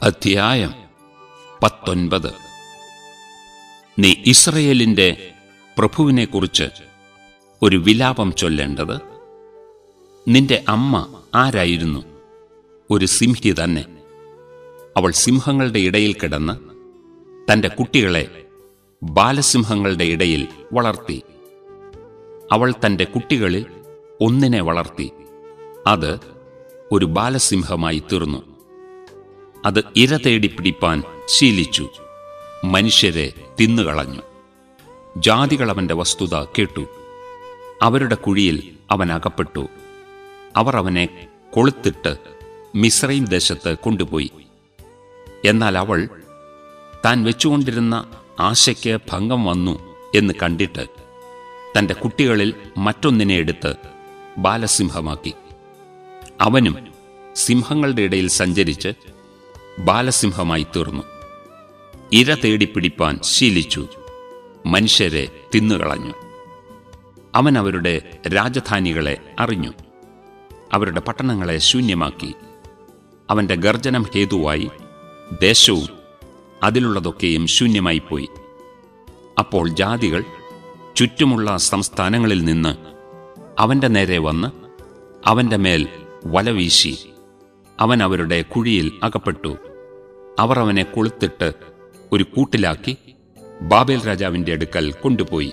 അധ്യായം പത്തൊൻപത് നീ ഇസ്രയേലിന്റെ പ്രഭുവിനെക്കുറിച്ച് ഒരു വിലാപം ചൊല്ലേണ്ടത് നിന്റെ അമ്മ ആരായിരുന്നു ഒരു സിംഹി തന്നെ അവൾ സിംഹങ്ങളുടെ ഇടയിൽ കിടന്ന് തന്റെ കുട്ടികളെ ബാലസിംഹങ്ങളുടെ ഇടയിൽ വളർത്തി അവൾ തന്റെ കുട്ടികളിൽ ഒന്നിനെ വളർത്തി അത് ഒരു ബാലസിംഹമായി തീർന്നു അത് ഇര തേടി പിടിപ്പാൻ ശീലിച്ചു മനുഷ്യരെ തിന്നുകളഞ്ഞു ജാതികൾ അവന്റെ വസ്തുത കേട്ടു അവരുടെ കുഴിയിൽ അവൻ അകപ്പെട്ടു അവർ അവനെ കൊളുത്തിട്ട് മിശ്രയും ദേശത്ത് കൊണ്ടുപോയി എന്നാൽ അവൾ താൻ വെച്ചുകൊണ്ടിരുന്ന ആശയ്ക്ക് ഭംഗം വന്നു എന്ന് കണ്ടിട്ട് തന്റെ കുട്ടികളിൽ മറ്റൊന്നിനെ എടുത്ത് ബാലസിംഹമാക്കി അവനും സിംഹങ്ങളുടെ ഇടയിൽ സഞ്ചരിച്ച് ബാലസിംഹമായി തീർന്നു ഇര തേടി പിടിപ്പാൻ ശീലിച്ചു മനുഷ്യരെ തിന്നുകളഞ്ഞു അവൻ അവരുടെ രാജധാനികളെ അറിഞ്ഞു അവരുടെ പട്ടണങ്ങളെ ശൂന്യമാക്കി അവന്റെ ഗർജനം ഹേതുവായി ദേശവും അതിലുള്ളതൊക്കെയും ശൂന്യമായിപ്പോയി അപ്പോൾ ജാതികൾ ചുറ്റുമുള്ള സംസ്ഥാനങ്ങളിൽ നിന്ന് അവന്റെ നേരെ വന്ന് അവന്റെ മേൽ വലവീശി അവൻ അവരുടെ കുഴിയിൽ അകപ്പെട്ടു അവർ അവനെ കൊളുത്തിട്ട് ഒരു കൂട്ടിലാക്കി ബാബേൽ രാജാവിന്റെ അടുക്കൽ കൊണ്ടുപോയി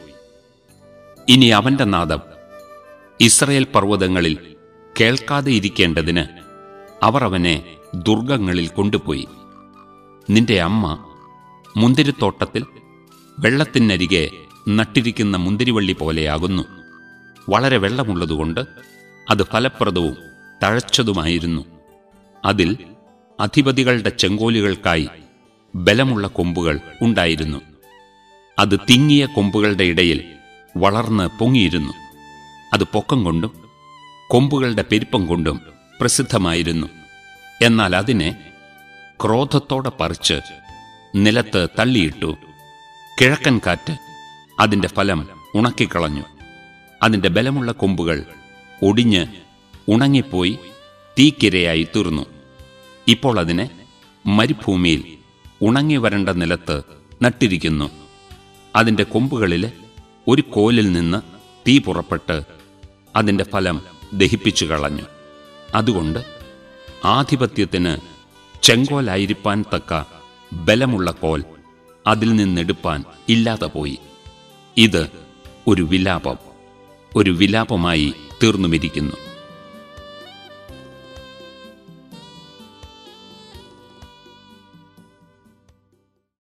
ഇനി അവന്റെ നാദം ഇസ്രയേൽ പർവ്വതങ്ങളിൽ കേൾക്കാതെ ഇരിക്കേണ്ടതിന് അവർ അവനെ ദുർഗങ്ങളിൽ കൊണ്ടുപോയി നിന്റെ അമ്മ മുന്തിരിത്തോട്ടത്തിൽ വെള്ളത്തിനരികെ നട്ടിരിക്കുന്ന മുന്തിരിവള്ളി പോലെയാകുന്നു വളരെ വെള്ളമുള്ളതുകൊണ്ട് അത് ഫലപ്രദവും തഴച്ചതുമായിരുന്നു അതിൽ അധിപതികളുടെ ചെങ്കോലുകൾക്കായി ബലമുള്ള കൊമ്പുകൾ ഉണ്ടായിരുന്നു അത് തിങ്ങിയ കൊമ്പുകളുടെ ഇടയിൽ വളർന്ന് പൊങ്ങിയിരുന്നു അത് പൊക്കം കൊണ്ടും കൊമ്പുകളുടെ പെരുപ്പം കൊണ്ടും പ്രസിദ്ധമായിരുന്നു എന്നാൽ അതിനെ ക്രോധത്തോടെ പറിച്ച് നിലത്ത് തള്ളിയിട്ടു കിഴക്കൻ കാറ്റ് അതിന്റെ ഫലം ഉണക്കിക്കളഞ്ഞു അതിന്റെ ബലമുള്ള കൊമ്പുകൾ ഒടിഞ്ഞ് ഉണങ്ങിപ്പോയി തീക്കിരയായി തീർന്നു ഇപ്പോൾ അതിനെ മരുഭൂമിയിൽ ഉണങ്ങി വരേണ്ട നിലത്ത് നട്ടിരിക്കുന്നു അതിന്റെ കൊമ്പുകളിൽ ഒരു കോലിൽ നിന്ന് തീ പുറപ്പെട്ട് അതിന്റെ ഫലം ദഹിപ്പിച്ചു കളഞ്ഞു അതുകൊണ്ട് ആധിപത്യത്തിന് ചെങ്കോലായിരിക്കാൻ തക്ക ബലമുള്ള കോൽ അതിൽ നിന്നെടുപ്പാൻ ഇല്ലാതെ പോയി ഇത് ഒരു വിലാപം ഒരു വിലാപമായി തീർന്നുമിരിക്കുന്നു